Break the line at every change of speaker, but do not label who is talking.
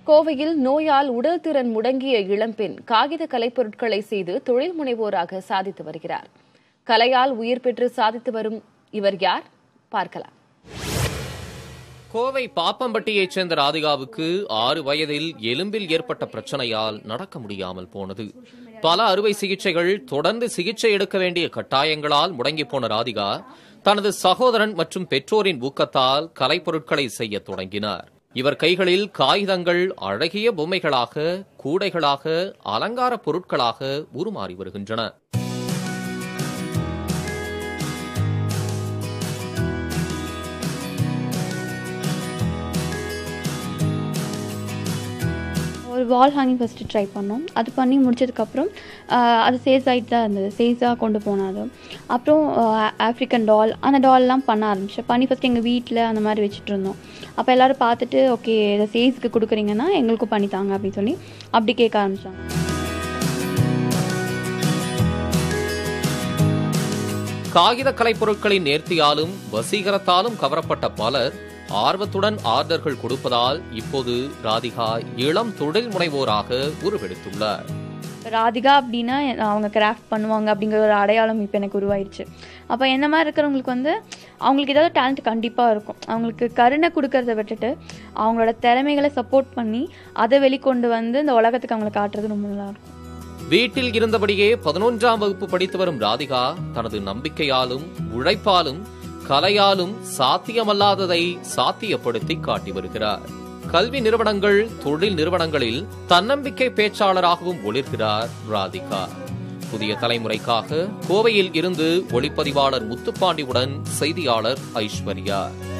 கோவையில் நோயால் உடல் திறன் முடங்கிய இளம்பெண் காகித கலைப்பொருட்களை செய்து தொழில் முனைவோராக சாதித்து வருகிறார் கலையால் உயிர் பெற்று சாதித்து வரும் இவர் யார் பார்க்கலாம்
கோவை பாப்பம்பட்டியைச் சேர்ந்த ராதிகாவுக்கு ஆறு வயதில் எலும்பில் ஏற்பட்ட பிரச்சனையால் நடக்க முடியாமல் போனது பல அறுவை சிகிச்சைகள் தொடர்ந்து சிகிச்சை எடுக்க வேண்டிய கட்டாயங்களால் முடங்கி போன ராதிகா தனது சகோதரன் மற்றும் பெற்றோரின் ஊக்கத்தால் கலைப்பொருட்களை செய்ய தொடங்கினார் இவர் கைகளில் காகிதங்கள் அழகிய பொம்மைகளாக கூடைகளாக அலங்கார பொருட்களாக உருமாறி வருகின்றன
ஒரு வால் ஹேங்கிங் ஃபஸ்ட்டு ட்ரை பண்ணோம் அது பண்ணி முடிச்சதுக்கப்புறம் ஆஹ், அது சேல்ஸ் ஆகிட்டு தான் இருந்தது சேல்ஸாக கொண்டு போனோம் அது அப்புறம் ஆஃப்ரிக்கன் டால் அந்த டால்லாம் பண்ண ஆரம்பிச்சேன் பண்ணி ஃபஸ்ட் எங்கள் வீட்டில் அந்த மாதிரி வச்சுட்டு இருந்தோம் அப்போ எல்லோரும் பார்த்துட்டு ஓகே இதை சேல்ஸ்க்கு கொடுக்குறீங்கன்னா எங்களுக்கும் பண்ணித்தாங்க அப்படின்னு சொல்லி அப்படி கேட்க ஆரம்பித்தாங்க
காகித கலைப்பொருட்களின் நேர்த்தியாலும் வசீகரத்தாலும் கவரப்பட்ட பலர் ஆர்வத்துடன் ஆர்டர்கள் கொடுப்பதால் இப்போது ராதிகா இளம் தொழில் முனைவோராக உருவெடுத்துள்ளார்
ராதிகா அப்படின்னா அவங்க கிராஃப்ட் பண்ணுவாங்க அப்படிங்கிற ஒரு அடையாளம் இப்போ எனக்கு உருவாயிருச்சு அப்போ என்ன மாதிரி இருக்கிறவங்களுக்கு வந்து அவங்களுக்கு ஏதாவது டேலண்ட் கண்டிப்பாக இருக்கும் அவங்களுக்கு கருணை கொடுக்கறத விட்டுட்டு அவங்களோட திறமைகளை சப்போர்ட் பண்ணி அதை வெளிக்கொண்டு வந்து இந்த உலகத்துக்கு அவங்களை காட்டுறது ரொம்ப நல்லா இருக்கும்
வீட்டில் இருந்தபடியே பதினொன்றாம் வகுப்பு படித்து வரும் ராதிகா தனது நம்பிக்கையாலும் உழைப்பாலும் கலையாலும் சாத்தியமல்லாததை சாத்தியப்படுத்தி காட்டி வருகிறார் கல்வி நிறுவனங்கள் தொழில் நிறுவனங்களில் தன்னம்பிக்கை பேச்சாளராகவும் ஒளிர்கிறார் ராதிகா புதிய தலைமுறைக்காக கோவையில் இருந்து ஒளிப்பதிவாளர் முத்துப்பாண்டியுடன் செய்தியாளர் ஐஸ்வர்யா